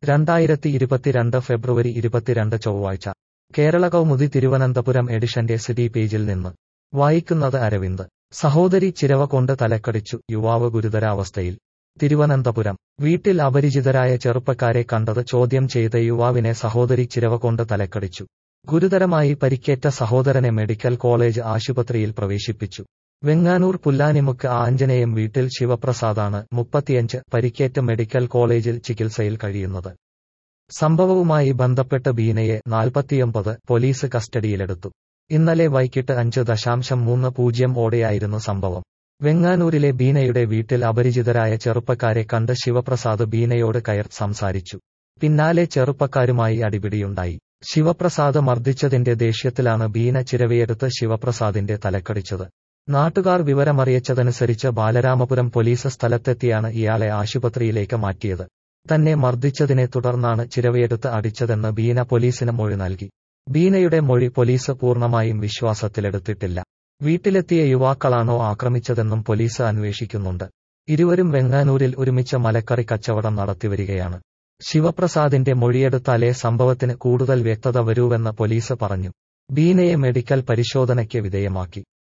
രണ്ടായിരത്തി ഇരുപത്തിരണ്ട് ഫെബ്രുവരി ഇരുപത്തിരണ്ട് ചൊവ്വാഴ്ച കേരള കൗമുദി തിരുവനന്തപുരം എഡിഷന്റെ സിഡി പേജിൽ നിന്ന് വായിക്കുന്നത് അരവിന്ദ് സഹോദരി ചിരവ കൊണ്ട് തലക്കടിച്ചു യുവാവ് ഗുരുതരാവസ്ഥയിൽ തിരുവനന്തപുരം വീട്ടിൽ അപരിചിതരായ ചെറുപ്പക്കാരെ കണ്ടത് ചോദ്യം ചെയ്ത യുവാവിനെ സഹോദരി ചിരവ കൊണ്ട് തലക്കടിച്ചു ഗുരുതരമായി പരിക്കേറ്റ സഹോദരനെ മെഡിക്കൽ കോളേജ് ആശുപത്രിയിൽ പ്രവേശിപ്പിച്ചു വെങ്ങാനൂർ പുല്ലാനിമുക്ക് ആഞ്ജനേയം വീട്ടിൽ ശിവപ്രസാദാണ് മുപ്പത്തിയഞ്ച് പരിക്കേറ്റ് മെഡിക്കൽ കോളേജിൽ ചികിത്സയിൽ കഴിയുന്നത് സംഭവവുമായി ബന്ധപ്പെട്ട് ബീനയെ നാൽപ്പത്തിയൊമ്പത് പോലീസ് കസ്റ്റഡിയിലെടുത്തു ഇന്നലെ വൈകിട്ട് അഞ്ച് ദശാംശം മൂന്ന് പൂജ്യം ഓടെയായിരുന്നു സംഭവം വെങ്ങാനൂരിലെ ബീനയുടെ വീട്ടിൽ അപരിചിതരായ ചെറുപ്പക്കാരെ കണ്ട് ശിവപ്രസാദ് ബീനയോട് കയർ സംസാരിച്ചു പിന്നാലെ ചെറുപ്പക്കാരുമായി അടിപിടിയുണ്ടായി ശിവപ്രസാദ് മർദ്ദിച്ചതിന്റെ ദേഷ്യത്തിലാണ് ബീന ചിരവയെടുത്ത് ശിവപ്രസാദിന്റെ തലക്കടിച്ചത് നാട്ടുകാർ വിവരമറിയിച്ചതനുസരിച്ച് ബാലരാമപുരം പോലീസ് സ്ഥലത്തെത്തിയാണ് ഇയാളെ ആശുപത്രിയിലേക്ക് മാറ്റിയത് തന്നെ മർദ്ദിച്ചതിനെ തുടർന്നാണ് ചിരവയെടുത്ത് അടിച്ചതെന്ന് ബീന പോലീസിന് മൊഴി നൽകി ബീനയുടെ മൊഴി പോലീസ് പൂർണ്ണമായും വിശ്വാസത്തിലെടുത്തിട്ടില്ല വീട്ടിലെത്തിയ യുവാക്കളാണോ ആക്രമിച്ചതെന്നും പോലീസ് അന്വേഷിക്കുന്നുണ്ട് ഇരുവരും വെങ്ങാനൂരിൽ ഒരുമിച്ച് മലക്കറി കച്ചവടം നടത്തിവരികയാണ് ശിവപ്രസാദിന്റെ മൊഴിയെടുത്താലേ സംഭവത്തിന് കൂടുതൽ വ്യക്തത വരൂവെന്ന് പോലീസ് പറഞ്ഞു ബീനയെ മെഡിക്കൽ പരിശോധനയ്ക്ക് വിധേയമാക്കി